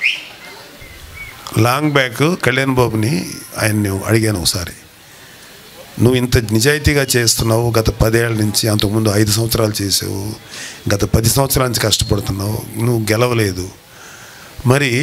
long back Kalyan బాబుని ఆయన్ని అడిగాను ఒకసారి నువ్వు ఇంత నిజాయితీగా చేస్తున్నావు గత పదేళ్ల నుంచి అంతకుముందు ఐదు సంవత్సరాలు చేసావు గత పది సంవత్సరాల నుంచి కష్టపడుతున్నావు నువ్వు గెలవలేదు మరి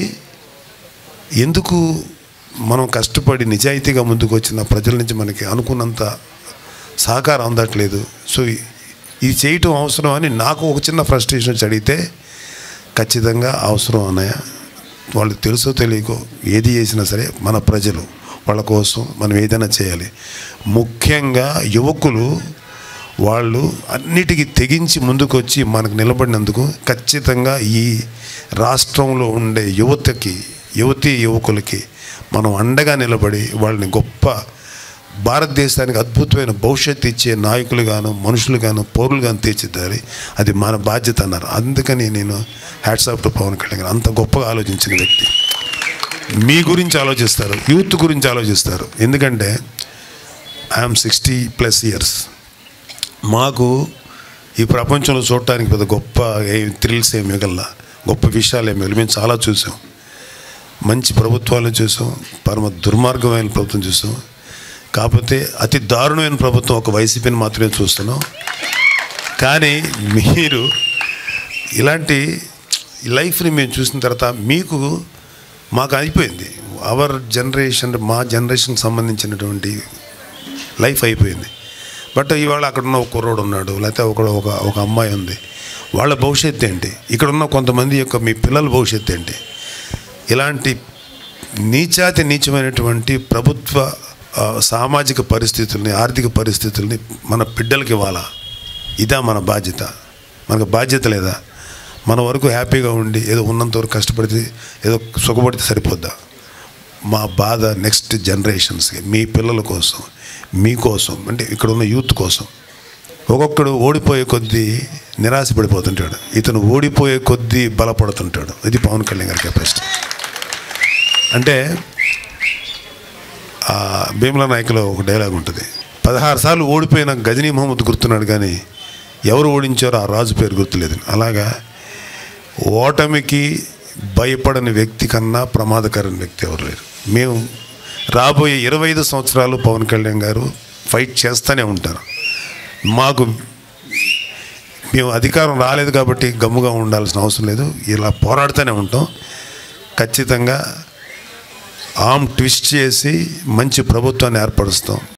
ఎందుకు మనం కష్టపడి నిజాయితీగా ముందుకు వచ్చిన ప్రజల నుంచి మనకి అనుకున్నంత సహకారం అందట్లేదు సో ఇది చేయటం అవసరం అని నాకు ఒక చిన్న ఫ్రస్ట్రేషన్ వచ్చి అడిగితే ఖచ్చితంగా అవసరం అన్నయ్య వాళ్ళకి తెలుసో తెలియకో ఏది చేసినా సరే మన ప్రజలు వాళ్ళ కోసం మనం ఏదైనా చేయాలి ముఖ్యంగా యువకులు వాళ్ళు అన్నిటికీ తెగించి ముందుకు వచ్చి మనకు నిలబడినందుకు ఖచ్చితంగా ఈ రాష్ట్రంలో ఉండే యువతకి యువతీ యువకులకి మనం అండగా నిలబడి వాళ్ళని గొప్ప భారతదేశానికి అద్భుతమైన భవిష్యత్తు ఇచ్చే నాయకులుగాను మనుషులుగాను పౌరులుగాను తీర్చిదిద్దాలి అది మన బాధ్యత అన్నారు అందుకని నేను హ్యాట్సాప్ టు పవన్ కళ్యాణ్ గారు అంత గొప్పగా ఆలోచించిన వ్యక్తి మీ గురించి ఆలోచిస్తారు యూత్ గురించి ఆలోచిస్తారు ఎందుకంటే ఐఎమ్ సిక్స్టీ ప్లస్ ఇయర్స్ మాకు ఈ ప్రపంచంలో చూడటానికి పెద్ద గొప్ప ఏం థ్రిల్స్ ఏమి మిగల్లా గొప్ప విషయాలు ఏమి మిగల మేము చాలా చూసాం మంచి ప్రభుత్వాలు చూసాం పరమ దుర్మార్గమైన ప్రభుత్వం చూసాం కాకపోతే అతి దారుణమైన ప్రభుత్వం ఒక వైసీపీని మాత్రమే చూస్తున్నాం కానీ మీరు ఇలాంటి లైఫ్ని మేము చూసిన తర్వాత మీకు మాకు అయిపోయింది అవర్ జనరేషన్ మా జనరేషన్కి సంబంధించినటువంటి లైఫ్ అయిపోయింది బట్ ఇవాళ అక్కడ ఉన్న ఒక కుర్రోడు ఉన్నాడు లేకపోతే ఒక ఒక ఒక అమ్మాయి ఉంది వాళ్ళ భవిష్యత్తు ఏంటి ఇక్కడ ఉన్న కొంతమంది యొక్క మీ పిల్లల భవిష్యత్తు ఏంటి ఇలాంటి నీచాతి నీచమైనటువంటి ప్రభుత్వ ఆ, సామాజిక పరిస్థితుల్ని ఆర్థిక పరిస్థితుల్ని మన బిడ్డలకి ఇవ్వాలా ఇదా మన బాధ్యత మనకు బాధ్యత లేదా మన వరకు హ్యాపీగా ఉండి ఏదో ఉన్నంత వరకు కష్టపడితే ఏదో సుఖపడితే సరిపోద్దా మా బాధ నెక్స్ట్ జనరేషన్స్కి మీ పిల్లల కోసం మీకోసం అంటే ఇక్కడ ఉన్న యూత్ కోసం ఒక్కొక్కడు ఓడిపోయే కొద్దీ నిరాశ పడిపోతుంటాడు ఇతను ఓడిపోయే కొద్దీ బలపడుతుంటాడు ఇది పవన్ కళ్యాణ్ గారి కెపాసిటీ అంటే ఆ భీమలా నాయకులో ఒక డైలాగ్ ఉంటుంది పదహారు సార్లు ఓడిపోయిన గజనీ మహమ్మద్ గుర్తున్నాడు కానీ ఎవరు ఓడించారో ఆ రాజు పేరు గుర్తులేదు అలాగా ఓటమికి భయపడని వ్యక్తి కన్నా ప్రమాదకరమైన వ్యక్తి ఎవరు లేరు మేము రాబోయే ఇరవై ఐదు సంవత్సరాలు పవన్ కళ్యాణ్ గారు ఫైట్ చేస్తూనే ఉంటారు మాకు మేము అధికారం రాలేదు కాబట్టి గమ్ముగా ఉండాల్సిన అవసరం లేదు ఇలా పోరాడుతూనే ఉంటాం ఖచ్చితంగా ఆమ్ ట్విస్ట్ చేసి మంచి ప్రభుత్వాన్ని ఏర్పరుస్తాం